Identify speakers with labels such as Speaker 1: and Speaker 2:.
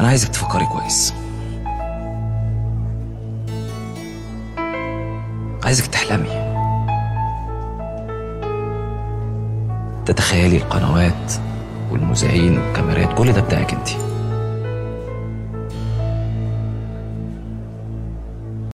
Speaker 1: انا عايزك تفكري كويس عايزك تحلمي تتخيلي القنوات والمذيعين والكاميرات كل ده بتاعك انتي